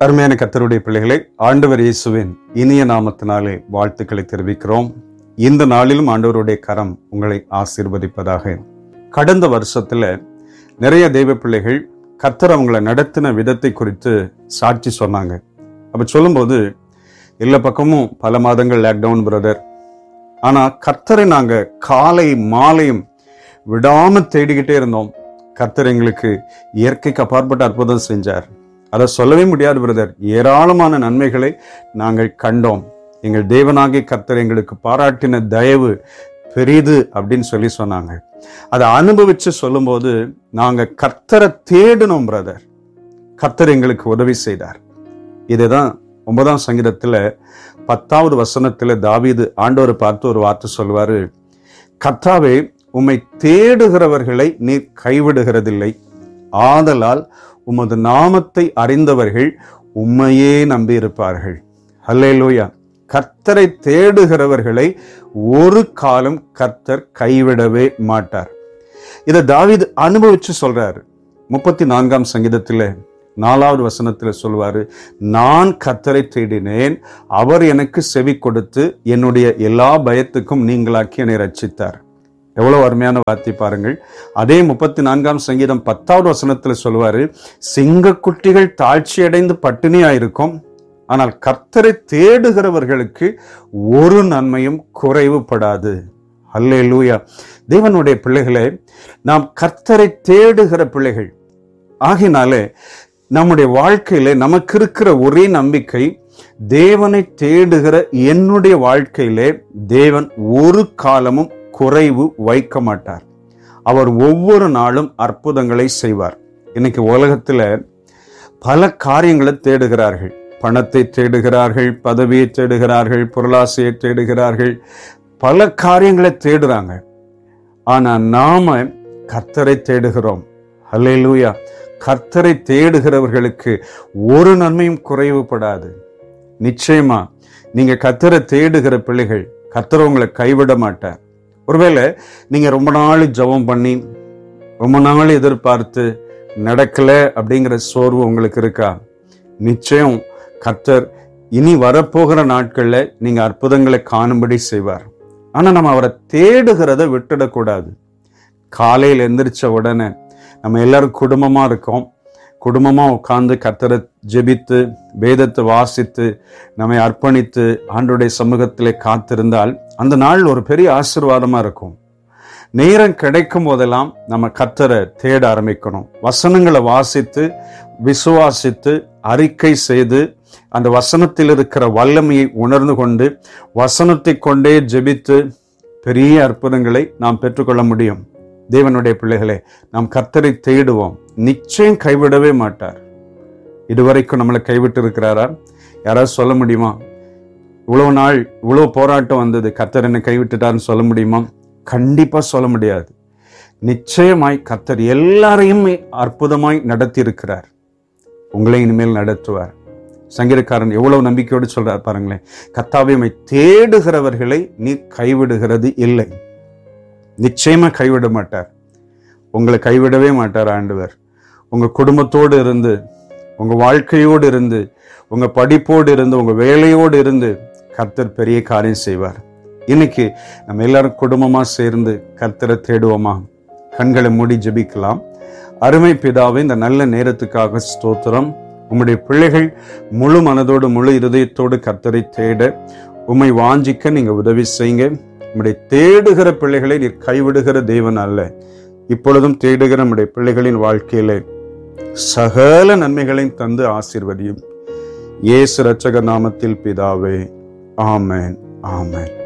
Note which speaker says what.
Speaker 1: அருமையான கத்தருடைய பிள்ளைகளை ஆண்டவர் இயேசுவின் இனிய நாமத்தினாலே வாழ்த்துக்களை தெரிவிக்கிறோம் இந்த நாளிலும் ஆண்டவருடைய கரம் உங்களை ஆசீர்வதிப்பதாக கடந்த வருஷத்துல நிறைய தெய்வ பிள்ளைகள் கத்தர் அவங்களை நடத்தின விதத்தை குறித்து சாட்சி சொன்னாங்க அப்ப சொல்லும்போது எல்லா பக்கமும் பல மாதங்கள் லாக்டவுன் பிரதர் ஆனா கர்த்தரை நாங்க காலை மாலையும் விடாம தேடிக்கிட்டே இருந்தோம் கர்த்தர் எங்களுக்கு இயற்கைக்கு அப்பாற்பட்ட அற்புதம் செஞ்சார் அதை சொல்லவே முடியாது பிரதர் ஏராளமான நன்மைகளை நாங்கள் கண்டோம் எங்கள் தேவனாகிய கர்த்தர் எங்களுக்கு பாராட்டின தயவு பெரிது அப்படின்னு சொல்லி சொன்னாங்க அதை அனுபவிச்சு சொல்லும்போது நாங்க கர்த்தரை தேடினோம் பிரதர் கர்த்தர் எங்களுக்கு உதவி செய்தார் இதுதான் ஒன்பதாம் சங்கீதத்துல பத்தாவது வசனத்துல தாவீது ஆண்டவரை பார்த்து ஒரு வார்த்தை சொல்லுவாரு கர்த்தாவே உம்மை தேடுகிறவர்களை நீர் கைவிடுகிறதில்லை ஆதலால் உமது நாமத்தை அறிந்தவர்கள் உம்மையே நம்பியிருப்பார்கள் ஹல்லேலூயா கர்த்தரை தேடுகிறவர்களை ஒரு காலம் கர்த்தர் கைவிடவே மாட்டார் இதை தாவீது அனுபவிச்சு சொல்றாரு முப்பத்தி நான்காம் சங்கீதத்தில் நாலாவது வசனத்தில் சொல்வாரு நான் கர்த்தரை தேடினேன் அவர் எனக்கு செவி கொடுத்து என்னுடைய எல்லா பயத்துக்கும் நீங்களாக்கி என்னை ரட்சித்தார் எவ்வளவு அருமையான வார்த்தை பாருங்கள் அதே முப்பத்தி நான்காம் சங்கீதம் பத்தாவது வசனத்துல சொல்லுவாரு சிங்கக்குட்டிகள் தாழ்ச்சியடைந்து பட்டினியாயிருக்கும் ஆனால் கர்த்தரை தேடுகிறவர்களுக்கு ஒரு நன்மையும் குறைவுபடாது அல்லே லூயா தேவனுடைய பிள்ளைகளே நாம் கர்த்தரை தேடுகிற பிள்ளைகள் ஆகினாலே நம்முடைய வாழ்க்கையில நமக்கு இருக்கிற ஒரே நம்பிக்கை தேவனை தேடுகிற என்னுடைய வாழ்க்கையிலே தேவன் ஒரு காலமும் குறைவு வைக்க மாட்டார் அவர் ஒவ்வொரு நாளும் அற்புதங்களை செய்வார் இன்னைக்கு உலகத்துல பல காரியங்களை தேடுகிறார்கள் பணத்தை தேடுகிறார்கள் பதவியை தேடுகிறார்கள் பொருளாசையை தேடுகிறார்கள் பல காரியங்களை தேடுறாங்க ஆனா நாம கர்த்தரை தேடுகிறோம் ஹல்லேலூயா கர்த்தரை தேடுகிறவர்களுக்கு ஒரு நன்மையும் குறைவுபடாது நிச்சயமா நீங்க கர்த்தரை தேடுகிற பிள்ளைகள் கர்த்தர் உங்களை கைவிட மாட்டார் ஒருவேளை நீங்க ரொம்ப நாள் ஜெபம் பண்ணி ரொம்ப நாள் எதிர்பார்த்து நடக்கல அப்படிங்கிற சோர்வு உங்களுக்கு இருக்கா நிச்சயம் கர்த்தர் இனி வரப்போகிற நாட்கள்ல நீங்க அற்புதங்களை காணும்படி செய்வார் ஆனா நம்ம அவரை தேடுகிறத விட்டுடக்கூடாது காலையில் எந்திரிச்ச உடனே நம்ம எல்லாரும் குடும்பமா இருக்கோம் குடும்பமா உட்கார்ந்து கர்த்தரை ஜெபித்து வேதத்தை வாசித்து நம்மை அர்ப்பணித்து ஆண்டுடைய சமூகத்திலே காத்திருந்தால் அந்த நாள் ஒரு பெரிய ஆசீர்வாதமா இருக்கும் நேரம் கிடைக்கும் போதெல்லாம் நம்ம கர்த்தரை தேட ஆரம்பிக்கணும் வசனங்களை வாசித்து விசுவாசித்து அறிக்கை செய்து அந்த வசனத்தில் இருக்கிற வல்லமையை உணர்ந்து கொண்டு வசனத்தை கொண்டே ஜெபித்து பெரிய அற்புதங்களை நாம் பெற்றுக்கொள்ள முடியும் தேவனுடைய பிள்ளைகளே நாம் கர்த்தரை தேடுவோம் நிச்சயம் கைவிடவே மாட்டார் இதுவரைக்கும் நம்மளை கைவிட்டு இருக்கிறாரா யாராவது சொல்ல முடியுமா இவ்வளவு நாள் இவ்வளவு போராட்டம் வந்தது கர்த்தர் என்னை கைவிட்டுட்டார்னு சொல்ல முடியுமா கண்டிப்பா சொல்ல முடியாது நிச்சயமாய் கர்த்தர் எல்லாரையும் அற்புதமாய் நடத்தி இருக்கிறார் உங்களை இனிமேல் நடத்துவார் சங்கீதக்காரன் எவ்வளவு நம்பிக்கையோடு சொல்றார் பாருங்களேன் கர்த்தாவை உம்மை தேடுகிறவர்களை நீ கைவிடுகிறது இல்லை நிச்சயமா கைவிட மாட்டார் உங்களை கைவிடவே மாட்டார் ஆண்டவர் உங்க குடும்பத்தோடு இருந்து உங்க வாழ்க்கையோடு இருந்து உங்க படிப்போடு இருந்து உங்க வேலையோடு இருந்து கர்த்தர் பெரிய காரியம் செய்வார் இன்னைக்கு நம்ம எல்லாரும் குடும்பமா சேர்ந்து கர்த்தரை தேடுவோமா கண்களை மூடி ஜெபிக்கலாம் அருமை பிதாவை இந்த நல்ல நேரத்துக்காக ஸ்தோத்திரம் உம்முடைய பிள்ளைகள் முழு மனதோடு முழு இருதயத்தோடு கர்த்தரை தேட உம்மை வாஞ்சிக்க நீங்க உதவி செய்யுங்க உம்முடைய தேடுகிற பிள்ளைகளை நீர் கைவிடுகிற தேவன் அல்ல இப்பொழுதும் தேடுகிற நம்முடைய பிள்ளைகளின் வாழ்க்கையிலே சகல நன்மைகளையும் தந்து ஆசீர்வதியும் இயேசு ரட்சக நாமத்தில் பிதாவே ஆமென் ஆமென்